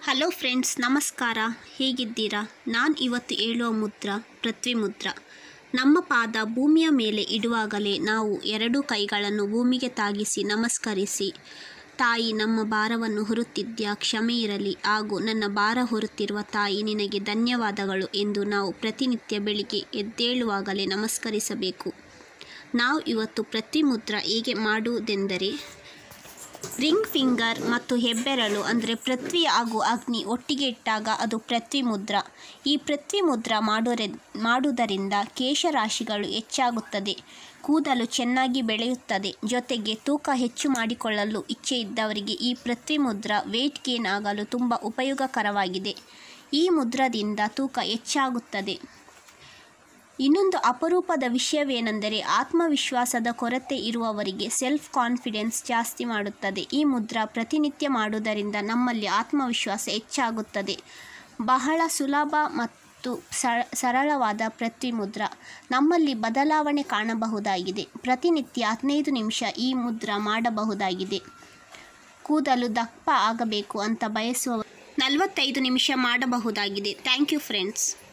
hello friends ನಮಸ್ಕಾರ ಹೇಗಿದ್ದೀರಾ ನಾನು ಇವತ್ತು ಹೇಳುವ ಮುದ್ರ ಪೃಥ್ವಿ ಮುದ್ರ ನಮ್ಮ ಪಾದ ಭೂಮಿಯ ಮೇಲೆ ಇಡುವಾಗಲೇ ನಾವು ಎರಡೂ ಕೈಗಳನ್ನು ಭೂಮಿಗೆ ತಾಗಿಸಿ ನಮಸ್ಕರಿಸಿ ತಾಯಿ ನಮ್ಮ ಭಾರವನ್ನು ಹೊರುತ್ತಿದ್ಯಾ ಕ್ಷಮೆ ಇರಲಿ ಹಾಗೂ ನನ್ನ ಭಾರ ಹೊರುತ್ತಿರುವ ತಾಯಿ ನಿನಗೆ ಧನ್ಯವಾದಗಳು ಎಂದು ನಾವು ಪ್ರತಿನಿತ್ಯ ಬೆಳಿಗ್ಗೆ ಎದ್ದೇಳುವಾಗಲೇ ನಮಸ್ಕರಿಸಬೇಕು ನಾವು ಇವತ್ತು ಪೃಥ್ವಿ ಮುದ್ರ ಹೇಗೆ ಮಾಡುವುದೆಂದರೆ ರಿಂಗ್ ಫಿಂಗರ್ ಮತ್ತು ಹೆಬ್ಬೆರಳು ಅಂದರೆ ಪೃಥ್ವಿ ಹಾಗೂ ಅಗ್ನಿ ಒಟ್ಟಿಗೆ ಇಟ್ಟಾಗ ಅದು ಪೃಥ್ವಿ ಮುದ್ರ ಈ ಪೃಥ್ವಿ ಮುದ್ರ ಮಾಡೋರೆ ಮಾಡುವುದರಿಂದ ಕೇಶರಾಶಿಗಳು ಹೆಚ್ಚಾಗುತ್ತದೆ ಕೂದಲು ಚೆನ್ನಾಗಿ ಬೆಳೆಯುತ್ತದೆ ಜೊತೆಗೆ ತೂಕ ಹೆಚ್ಚು ಮಾಡಿಕೊಳ್ಳಲು ಇಚ್ಛೆ ಇದ್ದವರಿಗೆ ಈ ಪೃಥ್ವಿ ಮುದ್ರ ವೇಟ್ ಗೇನ್ ಆಗಲು ತುಂಬ ಉಪಯೋಗಕರವಾಗಿದೆ ಈ ಮುದ್ರದಿಂದ ತೂಕ ಹೆಚ್ಚಾಗುತ್ತದೆ ಇನ್ನೊಂದು ಅಪರೂಪದ ವಿಷಯವೇನೆಂದರೆ ಆತ್ಮವಿಶ್ವಾಸದ ಕೊರತೆ ಇರುವವರಿಗೆ ಸೆಲ್ಫ್ ಕಾನ್ಫಿಡೆನ್ಸ್ ಜಾಸ್ತಿ ಮಾಡುತ್ತದೆ ಈ ಮುದ್ರ ಪ್ರತಿನಿತ್ಯ ಮಾಡುವುದರಿಂದ ನಮ್ಮಲ್ಲಿ ಆತ್ಮವಿಶ್ವಾಸ ಹೆಚ್ಚಾಗುತ್ತದೆ ಬಹಳ ಸುಲಭ ಮತ್ತು ಸ- ಸರಳವಾದ ಪೃಥ್ವಿ ಮುದ್ರ ನಮ್ಮಲ್ಲಿ ಬದಲಾವಣೆ ಕಾಣಬಹುದಾಗಿದೆ ಪ್ರತಿನಿತ್ಯ ಹದಿನೈದು ನಿಮಿಷ ಈ ಮುದ್ರ ಮಾಡಬಹುದಾಗಿದೆ ಕೂದಲು ದಪ್ಪ ಆಗಬೇಕು ಅಂತ ಬಯಸುವ ನಲವತ್ತೈದು ನಿಮಿಷ ಮಾಡಬಹುದಾಗಿದೆ ಥ್ಯಾಂಕ್ ಯು ಫ್ರೆಂಡ್ಸ್